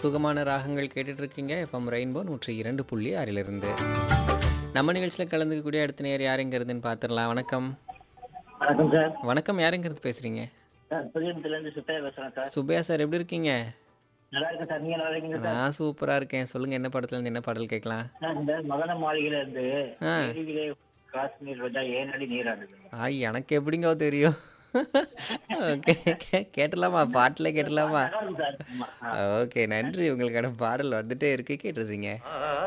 சுகமான ராகங்கள் கேட்டுட்டு இருக்கீங்க எஃப்எம் ரெயின்போ நூற்றி இரண்டு புள்ளி ஆறிலிருந்து நம்ம நிகழ்ச்சியில் கலந்துக்கக்கூடிய அடுத்த நேர் யாருங்கிறதுன்னு பார்த்துடலாம் வணக்கம் வணக்கம் சார் வணக்கம் யாருங்கிறது பேசுறீங்க சார் புதியத்துல இருந்து சுத்தையா பேசுறேன் சார் சுப்பையா சார் எப்படி இருக்கீங்க நல்லா இருக்கேன் சார் நீங்க நல்லா இருக்கீங்க சார் நான் சூப்பரா இருக்கேன் சொல்லுங்க என்ன படத்துல இருந்து என்ன பாடல் கேட்கலாம் சார் இந்த மகன மாளிகையில இருந்து ஆ. ஏரியிலே காஷ்மீர் ரோஜா ஏனடி நீராடுது ஆ எனக்கு எப்படிங்க தெரியும் ஓகே கேட்டலாமா பாட்டில் கேட்டலாமா நல்லா இருக்கு சார் ஆமா. ஆ. ஓகே நன்றி உங்களுக்கான பாடல் வந்துட்டே இருக்கு கேட்டுருந்தீங்க